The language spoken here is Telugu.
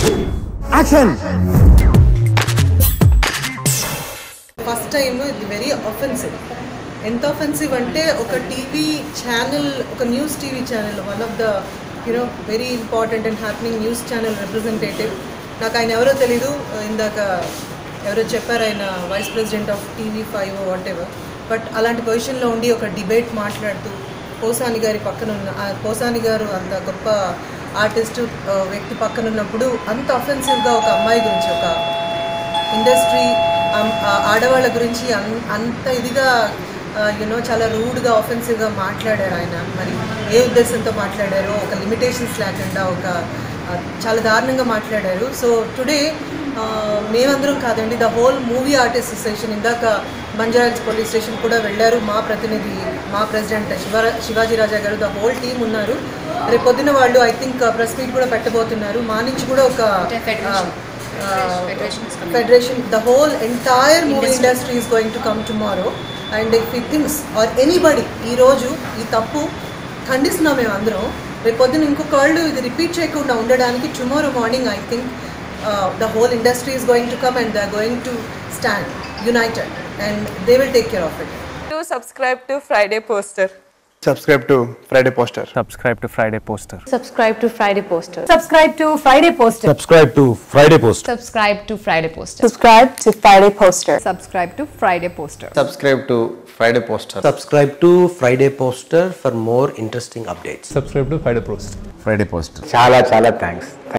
యాక్షన్ ఫస్ట్ టైం ఇది వెరీ అఫెన్సివ్ ఎంత అఫెన్సివ్ అంటే ఒక టీవీ ఛానల్ ఒక news TV channel one of the you know very important and happening news channel representative నాకు ఆయన ఎవరో తెలీదు ఇందాక ఎవరో చెప్పారు ఆయన vice president of TV five whatever but అలాంటి పొజిషన్లో ఉండి ఒక డిబేట్ మాట్లాడుతూ పోసాని గారి పక్కన ఉన్న ఆ పోసాని గారు అంత గొప్ప ఆర్టిస్ట్ వ్యక్తి పక్కన ఉన్నప్పుడు అంత అఫెన్సివ్గా ఒక అమ్మాయి గురించి ఒక ఇండస్ట్రీ ఆడవాళ్ళ గురించి అన్- అంత ఇదిగా యూనో చాలా రూడ్గా ఆఫెన్సివ్గా మాట్లాడారు ఆయన మరి ఏ ఉద్దేశంతో మాట్లాడారో ఒక లిమిటేషన్స్ లేకుండా ఒక ఆ, చాలా దారుణంగా మాట్లాడారు సో టుడే మేమందరం కాదండి the whole movie artist association ఇందాక బంజారాజ్ పోలీస్ స్టేషన్ కూడా వెళ్ళారు మా ప్రతినిధి మా ప్రెసిడెంట్ శివ శివాజీ రాజా గారు ద హోల్ టీం ఉన్నారు రేపు పొద్దున వాళ్ళు ఐ థింక్ ప్రెస్ మీట్ కూడా పెట్టబోతున్నారు మా నుంచి కూడా ఒక federation the whole entire movie industry is going to come tomorrow and if ఈ థింగ్స్ ఆర్ ఎనీబడి ఈరోజు ఈ తప్పు ఖండిస్తున్నాం మేము అందరం రేపు పొద్దున ఇంకొక వాళ్ళు ఇది రిపీట్ చేయకుండా ఉండడానికి tomorrow morning I think the whole industry is going to come and they are going to stand united and they will take care of it to subscribe to Friday Poster. subscribe to Friday Poster. subscribe to Friday Poster. Subscribe to Friday Poster. Subscribe to Friday Poster. Subscribe to Friday post Subscribe to Friday Poster. Subscribe to Friday Poster. Subscribe to Friday Poster. Subscribe to Friday Poster. subscribe to Friday Poster for more interesting updates. Subscribe to Friday Poster. Friday post చాలా చాలా థ్యాంక్స్